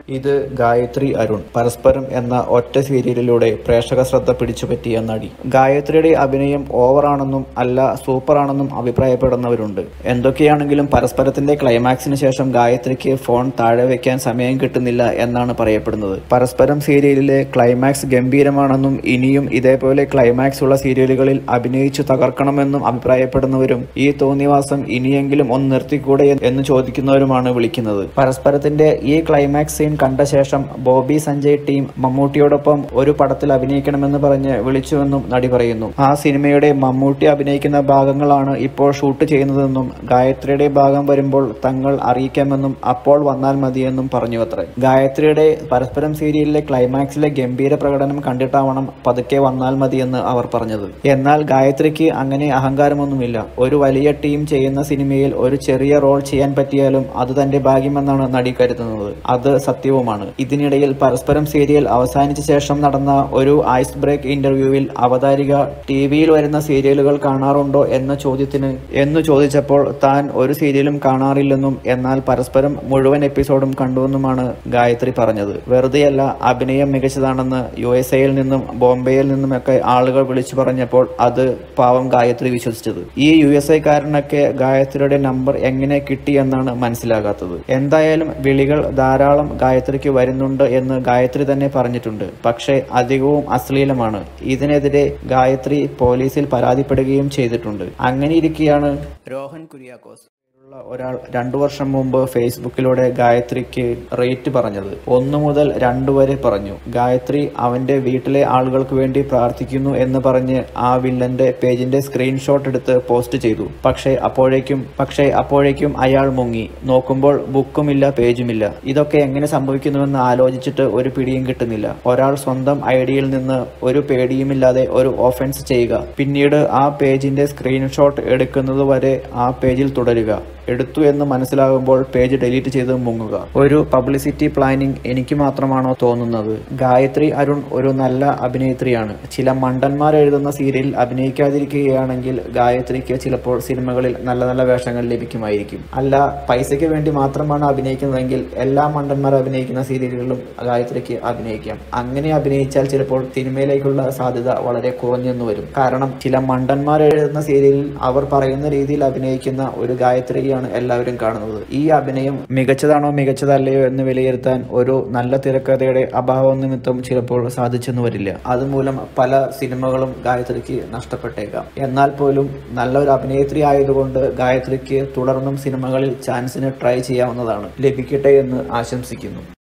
ഇത് ഗായത്രി അരുൺ പരസ്പരം എന്ന ഒറ്റ സീരിയലിലൂടെ പ്രേക്ഷക ശ്രദ്ധ പിടിച്ചുപറ്റിയ നടി ഗായത്രിയുടെ അഭിനയം ഓവറാണെന്നും അല്ല സൂപ്പറാണെന്നും അഭിപ്രായപ്പെടുന്നവരുണ്ട് എന്തൊക്കെയാണെങ്കിലും പരസ്പരത്തിന്റെ ക്ലൈമാക്സിന് ശേഷം ഗായത്രിക്ക് ഫോൺ താഴെ വെക്കാൻ സമയം കിട്ടുന്നില്ല എന്നാണ് പറയപ്പെടുന്നത് പരസ്പരം സീരിയലിലെ ക്ലൈമാക്സ് ഗംഭീരമാണെന്നും ഇനിയും ഇതേപോലെ ക്ലൈമാക്സ് ഉള്ള സീരിയലുകളിൽ അഭിനയിച്ചു തകർക്കണമെന്നും അഭിപ്രായപ്പെടുന്നവരും ഈ തോന്നിവാസം ഇനിയെങ്കിലും ഒന്ന് നിർത്തിക്കൂടെ എന്ന് ചോദിക്കുന്നവരുമാണ് വിളിക്കുന്നത് പരസ്പരത്തിന്റെ ഈ ക്ലൈമാക്സ് സീൻ കണ്ട ശേഷം ബോബി സഞ്ജയ് ടീം മമ്മൂട്ടിയോടൊപ്പം ഒരു പടത്തിൽ അഭിനയിക്കണമെന്ന് പറഞ്ഞ് വിളിച്ചുവെന്നും നടി പറയുന്നു ആ സിനിമയുടെ മമ്മൂട്ടി അഭിനയിക്കുന്ന ഭാഗങ്ങളാണ് ഇപ്പോൾ ഷൂട്ട് ചെയ്യുന്നതെന്നും ഗായത്രിയുടെ ഭാഗം വരുമ്പോൾ തങ്ങൾ അറിയിക്കാമെന്നും അപ്പോൾ വന്നാൽ മതിയെന്നും പറഞ്ഞു അത്രേ ഗായത്രിയുടെ പരസ്പരം സീരിയലിലെ ക്ലൈമാക്സിലെ ഗംഭീര പ്രകടനം കണ്ടിട്ടാവണം പതുക്കെ വന്നാൽ മതിയെന്ന് അവർ പറഞ്ഞത് എന്നാൽ ഗായത്രിക്ക് അങ്ങനെ അഹങ്കാരമൊന്നുമില്ല ഒരു വലിയ ടീം ചെയ്യുന്ന സിനിമയിൽ ഒരു ചെറിയ റോൾ ചെയ്യാൻ പറ്റിയാലും അത് തന്റെ ഭാഗ്യമെന്നാണ് നടി കരുതുന്നത് അത് സത്യവുമാണ് ഇതിനിടയിൽ പരസ്പരം സീരിയൽ അവസാനിച്ച ശേഷം നടന്ന ഒരു ഐസ് ബ്രേക്ക് ഇന്റർവ്യൂവിൽ അവതാരിക ടി വിയിൽ വരുന്ന സീരിയലുകൾ കാണാറുണ്ടോ എന്ന ചോദ്യത്തിന് എന്ന് ചോദിച്ചപ്പോൾ താൻ ഒരു സീരിയലും കാണാറില്ലെന്നും എന്നാൽ പരസ്പരം മുഴുവൻ എപ്പിസോഡും കണ്ടുവെന്നുമാണ് ഗായത്രി പറഞ്ഞത് വെറുതെയല്ല അഭിനയം മികച്ചതാണെന്ന് യു എസ് എയിൽ നിന്നും ബോംബെയിൽ നിന്നുമൊക്കെ ആളുകൾ വിളിച്ചു പറഞ്ഞപ്പോൾ അത് പാവം ഗായത്രി വിശ്വസിച്ചത് ഈ യു എസ് എക്കാരനൊക്കെ ഗായത്രിയുടെ നമ്പർ എങ്ങനെ കിട്ടി എന്നാണ് മനസ്സിലാകാത്തത് എന്തായാലും വിളികൾ ധാരാളം ഗായത്രിക്ക് വരുന്നുണ്ട് എന്ന് ഗായത്രി തന്നെ പറഞ്ഞിട്ടുണ്ട് പക്ഷേ അധികവും അശ്ലീലമാണ് ഇതിനെതിരെ ഗായത്രി പോലീസിൽ പരാതിപ്പെടുകയും ചെയ്തിട്ടുണ്ട് അങ്ങനെ ഇരിക്കെയാണ് രോഹൻ കുര്യാക്കോസ് ഉള്ള ഒരാൾ രണ്ടു വർഷം മുമ്പ് ഫേസ്ബുക്കിലൂടെ ഗായത്രിക്ക് റേറ്റ് പറഞ്ഞത് ഒന്ന് മുതൽ രണ്ട് വരെ പറഞ്ഞു ഗായത്രി അവന്റെ വീട്ടിലെ ആളുകൾക്ക് വേണ്ടി പ്രാർത്ഥിക്കുന്നു എന്ന് പറഞ്ഞ് ആ വില്ലന്റെ പേജിന്റെ സ്ക്രീൻഷോട്ട് എടുത്ത് പോസ്റ്റ് ചെയ്തു പക്ഷേ അപ്പോഴേക്കും പക്ഷേ അപ്പോഴേക്കും അയാൾ മുങ്ങി നോക്കുമ്പോൾ ബുക്കുമില്ല പേജുമില്ല ഇതൊക്കെ എങ്ങനെ സംഭവിക്കുന്നുവെന്ന് ആലോചിച്ചിട്ട് ഒരു പിടിയും കിട്ടുന്നില്ല ഒരാൾ സ്വന്തം ഐഡിയിൽ നിന്ന് ഒരു പേടിയുമില്ലാതെ ഒരു ഓഫൻസ് ചെയ്യുക പിന്നീട് ആ പേജിന്റെ സ്ക്രീൻഷോട്ട് എടുക്കുന്നത് വരെ ആ പേജിൽ തുടരുക എടുത്തു എന്ന് മനസ്സിലാകുമ്പോൾ പേജ് ഡിലീറ്റ് ചെയ്ത് മുങ്ങുക ഒരു പബ്ലിസിറ്റി പ്ലാനിംഗ് എനിക്ക് മാത്രമാണോ തോന്നുന്നത് ഗായത്രി അരുൺ ഒരു നല്ല അഭിനേത്രിയാണ് ചില മണ്ടന്മാർ എഴുതുന്ന സീരിയലിൽ അഭിനയിക്കാതിരിക്കുകയാണെങ്കിൽ ഗായത്രിക്ക് ചിലപ്പോൾ സിനിമകളിൽ നല്ല നല്ല വേഷങ്ങൾ ലഭിക്കുമായിരിക്കും അല്ല പൈസയ്ക്ക് വേണ്ടി മാത്രമാണ് അഭിനയിക്കുന്നതെങ്കിൽ എല്ലാ മണ്ടന്മാർ അഭിനയിക്കുന്ന സീരിയലുകളിലും ഗായത്രിക്ക് അഭിനയിക്കാം അങ്ങനെ അഭിനയിച്ചാൽ ചിലപ്പോൾ സിനിമയിലേക്കുള്ള സാധ്യത വളരെ കുറഞ്ഞെന്ന് വരും കാരണം ചില മണ്ടന്മാർ എഴുതുന്ന സീരിയലിൽ അവർ പറയുന്ന രീതിയിൽ അഭിനയിക്കുന്ന ഒരു ഗായത്രിയാണ് എല്ലാവരും കാണുന്നത് ഈ അഭിനയം മികച്ചതാണോ മികച്ചതല്ലയോ എന്ന് വിലയിരുത്താൻ ഒരു നല്ല തിരക്കഥയുടെ അഭാവം നിമിത്തം ചിലപ്പോൾ സാധിച്ചെന്ന് വരില്ല അതുമൂലം പല സിനിമകളും ഗായത്രിക്ക് നഷ്ടപ്പെട്ടേക്കാം എന്നാൽ പോലും നല്ലൊരു അഭിനേത്രി ആയതുകൊണ്ട് ഗായത്രിക്ക് തുടർന്നും സിനിമകളിൽ ചാൻസിന് ട്രൈ ചെയ്യാവുന്നതാണ് ലഭിക്കട്ടെ എന്ന് ആശംസിക്കുന്നു